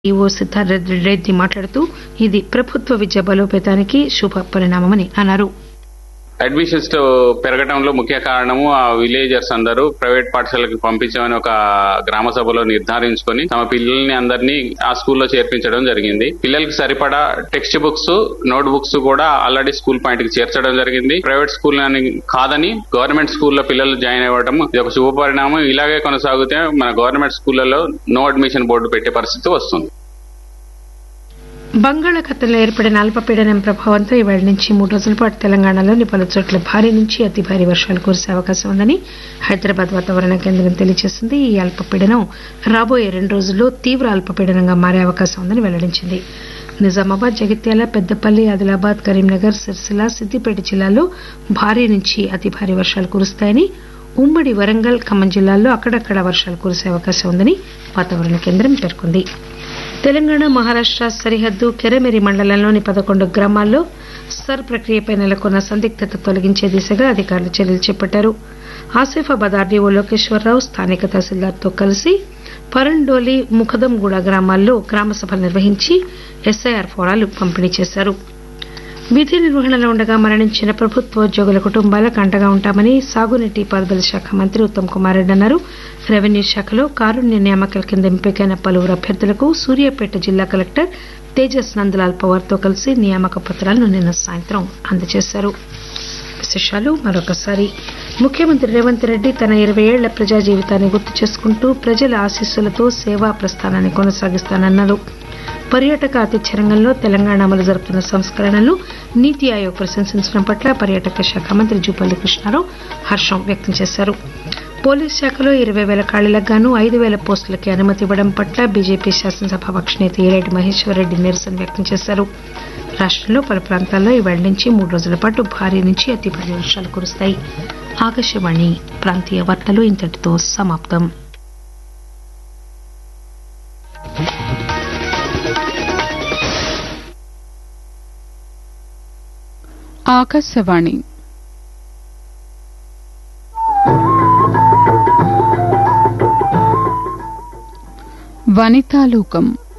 EO Siddhartha Reddy మాట్లాడుతూ ఇది ప్రభుత్వ విద్య బలోపేతానికి శుభ పరిణామమని అన్నారు అడ్మిషన్స్ పెరగడంలో ముఖ్య కారణము ఆ విలేజర్స్ అందరూ ప్రైవేట్ పాఠశాలకు పంపించామని ఒక గ్రామ సభలో నిర్ధారించుకొని తమ పిల్లల్ని అందరినీ ఆ స్కూల్లో చేర్పించడం జరిగింది పిల్లలకి సరిపడా టెక్స్ట్ బుక్స్ నోట్ బుక్స్ కూడా ఆల్రెడీ స్కూల్ పాయింట్ కి చేర్చడం జరిగింది ప్రైవేట్ స్కూల్ అని కాదని గవర్నమెంట్ స్కూల్లో పిల్లలు జాయిన్ అవ్వడం ఇది ఒక శుభ పరిణామం ఇలాగే కొనసాగితే మన గవర్నమెంట్ స్కూళ్లలో నో అడ్మిషన్ బోర్డు పెట్టే పరిస్థితి వస్తుంది బంగాళాఖాతంలో ఏర్పడిన అల్పపీడనం ప్రభావంతో ఇవాళ నుంచి మూడు రోజుల పాటు తెలంగాణలోని పలు చోట్ల భారీ నుంచి అతి భారీ వర్షాలు కురిసే అవకాశం ఉందని హైదరాబాద్ వాతావరణ కేంద్రం తెలియజేసింది ఈ అల్పపీడనం రాబోయే రెండు రోజుల్లో తీవ్ర అల్పపీడనంగా మారే అవకాశం ఉందని వెల్లడించింది నిజామాబాద్ జగిత్యాల పెద్దపల్లి ఆదిలాబాద్ కరీంనగర్ సిరిసిల్ల సిద్దిపేట జిల్లాల్లో భారీ నుంచి అతి భారీ వర్షాలు కురుస్తాయని ఉమ్మడి వరంగల్ ఖమ్మం జిల్లాల్లో అక్కడక్కడ వర్షాలు కురిసే అవకాశం ఉందని వాతావరణ కేంద్రం పేర్కొంది తెలంగాణ మహారాష్ట సరిహద్దు కెరమెరి మండలంలోని పదకొండు గ్రామాల్లో సర్ ప్రక్రియపై నెలకొన్న సందిగ్ధత తొలగించే దిశగా అధికారులు చర్యలు చేపట్టారు ఆసిఫాబాద్ ఆర్డీఓ లోకేశ్వరరావు స్థానిక తహసీల్దార్తో కలిసి పరండోలి ముఖదంగూడ గ్రామాల్లో గ్రామ సభలు నిర్వహించి ఎస్ఐఆర్ ఫోరాలు పంపిణీ చేశారు విధి నిర్వహణలో ఉండగా మరణించిన ప్రభుత్వ ఉద్యోగుల కుటుంబాలకు అండగా ఉంటామని సాగునీటి పారుదల శాఖ మంత్రి ఉత్తమ్ కుమార్ రెడ్డి అన్నారు రెవెన్యూ శాఖలో కారుణ్య నియామకాల కింద ఎంపికైన పలువురు అభ్యర్థులకు సూర్యాపేట జిల్లా కలెక్టర్ తేజస్ నందలాల్ పవార్ తో కలిసి నియామక పత్రాలను నిన్న సాయంత్రం అందజేశారు విశేషాలు మరొకసారి ముఖ్యమంత్రి రేవంత్ రెడ్డి తన ఇరవై ఏళ్ల ప్రజా జీవితాన్ని గుర్తు చేసుకుంటూ ప్రజల ఆశీస్సులతో సేవా ప్రస్థానాన్ని కొనసాగిస్తానన్నారు పర్యాటక ఆతిథ్య రంగంలో తెలంగాణ అమలు జరుపుతున్న సంస్కరణలు నీతి ఆయోగ్ ప్రశంసించడం పట్ల పర్యాటక శాఖ మంత్రి జూపల్లి కృష్ణారావు హర్షం వ్యక్తం చేశారు పోలీస్ శాఖలో ఇరవై వేల ఖాళీలకు గాను ఐదు వేల పోస్టులకి అనుమతి ఇవ్వడం పట్ల బీజేపీ శాసనసభాపక్ష నేత ఈరెడ్డి మహేశ్వర్ రెడ్డి నిరసన వ్యక్తం చేశారు రాష్టంలో పలు ప్రాంతాల్లో ఇవాళ నుంచి మూడు రోజుల పాటు భారీ నుంచి అతి భారీ వర్షాలు కురుస్తాయి ఆకాశవాణి ప్రాంతీయ వార్తలు ఇంతటితో సమాప్తం ఆకాశవాణి వనితాలోకం